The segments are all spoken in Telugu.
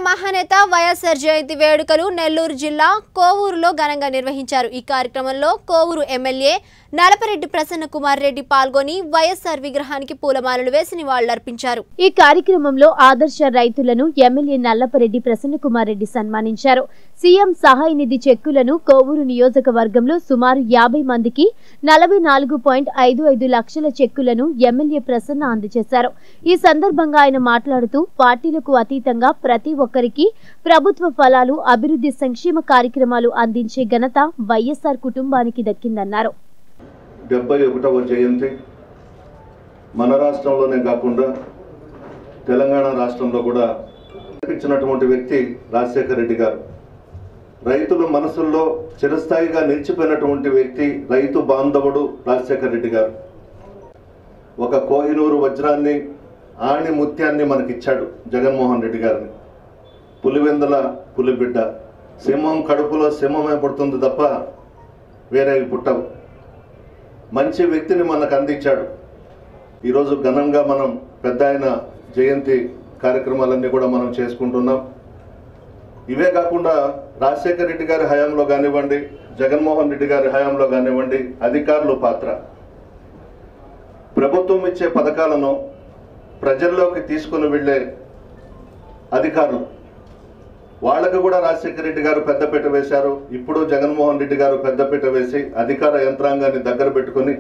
మహానేత వైఎస్ఆర్ జయంతి వేడుకలు నెల్లూరు జిల్లా కోవూరులో ఘనంగా నిర్వహించారు ఈ కార్యక్రమంలో కోవూరు ఎమ్మెల్యే నలపరెడ్డి ప్రసన్న కుమార్ రెడ్డి పాల్గొని వైఎస్ఆర్ విగ్రహానికి పూలమాలలు వేసి నివాళులర్పించారు ఈ కార్యక్రమంలో ఆదర్శ రైతులను ఎమ్మెల్యే నల్లపరెడ్డి ప్రసన్నకుమార్ రెడ్డి సన్మానించారు సీఎం సహాయ నిధి చెక్కులను కోవూరు నియోజకవర్గంలో సుమారు యాభై మందికి నలభై నాలుగు పాయింట్ ఐదు ఐదు లక్షల చెక్కులను ఎమ్మెల్యే ప్రసన్న అందజేశారు ఈ సందర్భంగా ఆయన మాట్లాడుతూ పార్టీలకు అతీతంగా ప్రతి ఒక్కరికి ప్రభుత్వ ఫలాలు అభివృద్ధి సంక్షేమ కార్యక్రమాలు అందించే ఘనత వైఎస్ఆర్ కుటుంబానికి దక్కిందన్నారు డెబ్బై ఒకటవ జయంతి మన రాష్ట్రంలోనే కాకుండా తెలంగాణ రాష్ట్రంలో కూడా ఇచ్చినటువంటి వ్యక్తి రాజశేఖర రెడ్డి గారు రైతుల మనసుల్లో చిరస్థాయిగా నిలిచిపోయినటువంటి వ్యక్తి రైతు బాంధవుడు రాజశేఖర రెడ్డి గారు ఒక కోహినూరు వజ్రాన్ని ఆణి ముత్యాన్ని మనకిచ్చాడు జగన్మోహన్ రెడ్డి గారిని పులివెందుల పులిబిడ్డ సింహం కడుపులో సింహమే పుడుతుంది తప్ప వేరేవి పుట్టవు మంచి వ్యక్తిని మనకు అందించాడు ఈరోజు ఘనంగా మనం పెద్ద ఆయన జయంతి కార్యక్రమాలన్నీ కూడా మనం చేసుకుంటున్నాం ఇవే కాకుండా రాజశేఖర రెడ్డి గారి హయాంలో కానివ్వండి జగన్మోహన్ రెడ్డి గారి హయాంలో కానివ్వండి అధికారుల పాత్ర ప్రభుత్వం ఇచ్చే పథకాలను ప్రజల్లోకి తీసుకుని వెళ్ళే అధికారులు వాళ్ళకు కూడా రాజశేఖర రెడ్డి గారు పెద్దపీట వేశారు ఇప్పుడు జగన్మోహన్ రెడ్డి గారు పెద్దపీట వేసి అధికార యంత్రాంగాన్ని దగ్గర పెట్టుకొని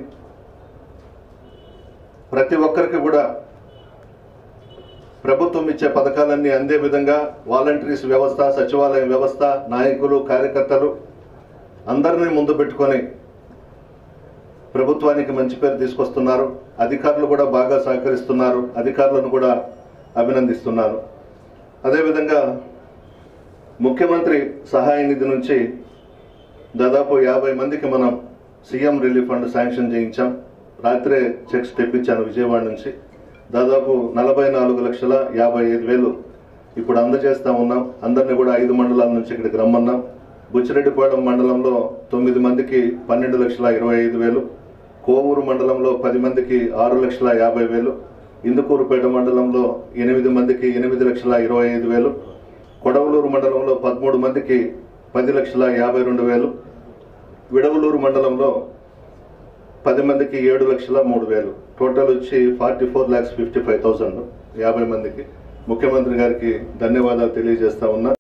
ప్రతి ఒక్కరికి కూడా ప్రభుత్వం ఇచ్చే పథకాలన్నీ అందే విధంగా వాలంటీర్స్ వ్యవస్థ సచివాలయం వ్యవస్థ నాయకులు కార్యకర్తలు అందరినీ ముందు పెట్టుకొని ప్రభుత్వానికి మంచి పేరు తీసుకొస్తున్నారు అధికారులు కూడా బాగా సహకరిస్తున్నారు అధికారులను కూడా అభినందిస్తున్నారు అదేవిధంగా ముఖ్యమంత్రి సహాయ నిధి నుంచి దాదాపు యాభై మందికి మనం సీఎం రిలీఫ్ ఫండ్ శాంక్షన్ చేయించాం రాత్రే చెక్స్ తెప్పించాను విజయవాడ నుంచి దాదాపు నలభై నాలుగు లక్షల యాభై ఐదు వేలు ఇప్పుడు అందజేస్తా ఉన్నాం అందరినీ కూడా ఐదు మండలాల నుంచి ఇక్కడికి రమ్మన్నాం బుచ్చిరెడ్డిపాలెం మండలంలో తొమ్మిది మందికి పన్నెండు లక్షల ఇరవై ఐదు వేలు కోవూరు మండలంలో పది మందికి ఆరు లక్షల యాభై వేలు ఇందుకూరుపేట మండలంలో ఎనిమిది మందికి ఎనిమిది లక్షల ఇరవై ఐదు వేలు కొడవలూరు మండలంలో పదమూడు మందికి పది లక్షల యాభై రెండు వేలు విడవలూరు మండలంలో పది మందికి ఏడు లక్షల మూడు వేలు టోటల్ వచ్చి forty four lakhs fifty five thousand యాభై మందికి ముఖ్యమంత్రి గారికి ధన్యవాదాలు తెలియజేస్తా ఉన్నా